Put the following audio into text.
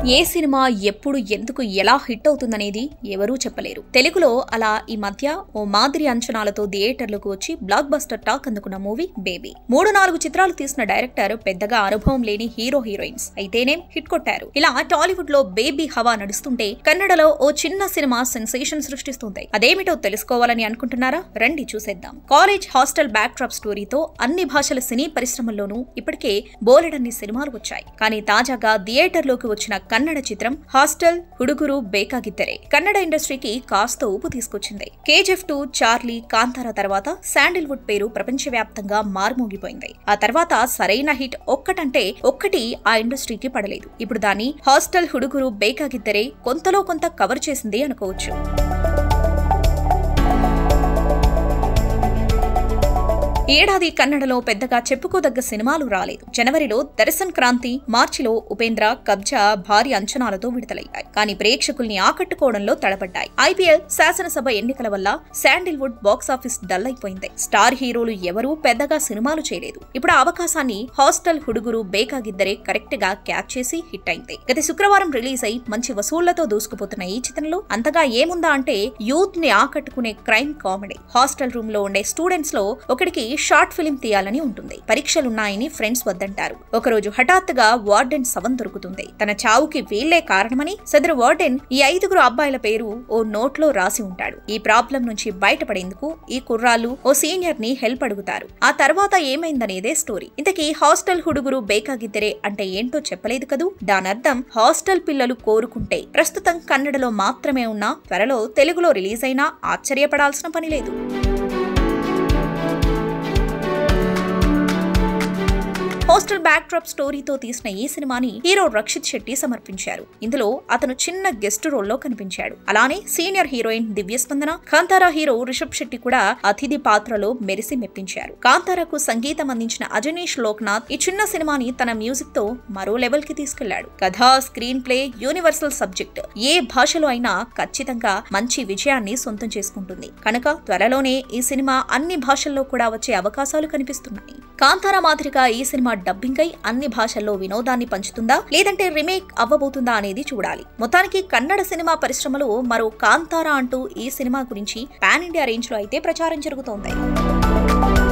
ఏ cinema ఎప్పుడు ఎందుకు ఎలా హిట్ అవుతుందనేది ఎవరూ చెప్పలేరు తెలుగులో అలా ఈ మధ్య ఓ మాదిరి అంచనాలతో థియేటర్లకు వచ్చి బ్లాక్ బస్టర్ టాక్ అందుకున్న మూవీ బేబీ మూడు నాలుగు చిత్రాలు తీసిన డైరెక్టర్ పెద్దగా అనుభవం లేని హీరో హీరోయిన్స్ అయితేనేం హిట్ కొట్టారు ఇలా టాలీవుడ్ లో బేబీ హవా నడుస్తుంటే కన్నడలో ఓ చిన్న సినిమా సెన్సేషన్ సృష్టిస్తుంది అదేమిటో తెలుసుకోవాలని అనుకుంటున్నారా రండి చూసేద్దాం కాలేజ్ హాస్టల్ బ్యాక్ డ్రాప్ స్టోరీతో అన్ని భాషల సినీ పరిశ్రమల్లోనూ ఇప్పటికే బోలెడన్ని సినిమాలు వచ్చాయి కానీ తాజాగా థియేటర్లోకి వచ్చిన కన్నడ చిత్రం హాస్టల్ హుడుగురు బేకాగిద్దరే కన్నడ ఇండస్ట్రీకి కాస్త ఊపు తీసుకొచ్చింది కేజీఎఫ్ టూ చార్లీ కాంతార తర్వాత శాండిల్వుడ్ పేరు ప్రపంచవ్యాప్తంగా మారుమోగిపోయింది ఆ తర్వాత సరైన హిట్ ఒక్కటంటే ఒక్కటి ఆ ఇండస్ట్రీకి పడలేదు ఇప్పుడు దాన్ని హాస్టల్ హుడుగురు బేకాగిద్దరే కొంతలో కొంత కవర్ చేసింది అనుకోవచ్చు ఈ ఏడాది కన్నడలో పెద్దగా చెప్పుకోదగ్గ సినిమాలు రాలేదు జనవరిలో దర్శన్ క్రాంతి మార్చిలో ఉపేంద్ర కబ్జా భారీ అంచనాలతో విడుదలయ్యాయి కానీ ప్రేక్షకుల్ని ఆకట్టుకోవడంలో తడబడ్డాయి ఐపీఎల్ శాసనసభ ఎన్నికల వల్ల శాండిల్వుడ్ బాక్సాఫీస్ డల్ అయిపోయింది స్టార్ హీరోలు ఎవరూ పెద్దగా సినిమాలు చేయలేదు ఇప్పుడు ఆ అవకాశాన్ని హాస్టల్ హుడుగురు బేకాగిద్దరే కరెక్ట్ గా క్యాచ్ చేసి హిట్ అయింది గత శుక్రవారం రిలీజ్ అయి మంచి వసూళ్లతో దూసుకుపోతున్న ఈ చిత్రంలో అంతగా ఏముందా అంటే యూత్ ని ఆకట్టుకునే క్రైమ్ కామెడీ హాస్టల్ రూమ్ లో ఉండే స్టూడెంట్స్ లో ఒకడికి షార్ట్ ఫిలిం తీయాలని ఉంటుంది పరీక్షలున్నాయని ఫ్రెండ్స్ వద్దంటారు ఒకరోజు హఠాత్తుగా వార్డెన్ శవం దొరుకుతుంది తన చావుకి వీళ్లే కారణమని సదరు వార్డెన్ ఈ ఐదుగురు అబ్బాయిల పేరు ఓ నోట్లో రాసి ఉంటాడు ఈ ప్రాబ్లం నుంచి బయటపడేందుకు ఈ కుర్రాళ్ళు ఓ సీనియర్ ని హెల్ప్ అడుగుతారు ఆ తర్వాత ఏమైందనేదే స్టోరీ ఇంతకీ హాస్టల్ హుడుగురు బేకాగిద్దరే అంటే ఏంటో చెప్పలేదు కదూ దానర్థం హాస్టల్ పిల్లలు కోరుకుంటే ప్రస్తుతం కన్నడలో మాత్రమే ఉన్న త్వరలో తెలుగులో రిలీజ్ అయినా ఆశ్చర్యపడాల్సిన పని లేదు హాస్టల్ బ్యాక్ డ్రాప్ స్టోరీతో తీసిన ఈ సినిమాని హీరో రక్షిత్ శెట్టి సమర్పించారు ఇందులో అతను చిన్న గెస్ట్ రోల్లో కనిపించాడు అలానే సీనియర్ హీరోయిన్ దివ్య స్పందన కాంతారా హీరో రిషబ్ శెట్టి కూడా అతిథి పాత్రలో మెరిసి మెప్పించారు కాంతారాకు సంగీతం అందించిన అజనీష్ లోక్నాథ్ ఈ చిన్న సినిమాని తన మ్యూజిక్ తో మరో లెవెల్ కి తీసుకెళ్లాడు కథ స్క్రీన్ ప్లే యూనివర్సల్ సబ్జెక్ట్ ఏ భాషలో అయినా ఖచ్చితంగా మంచి విజయాన్ని సొంతం చేసుకుంటుంది కనుక త్వరలోనే ఈ సినిమా అన్ని భాషల్లో కూడా వచ్చే అవకాశాలు కనిపిస్తున్నాయి కాంతారా మాదిరిగా ఈ సినిమా డబ్బింగ్ అయి అన్ని భాషల్లో వినోదాన్ని పంచుతుందా లేదంటే రీమేక్ అవ్వబోతుందా అనేది చూడాలి మొత్తానికి కన్నడ సినిమా పరిశ్రమలో మరో కాంతారా అంటూ ఈ సినిమా గురించి పాన్ ఇండియా రేంజ్ లో అయితే ప్రచారం జరుగుతోంది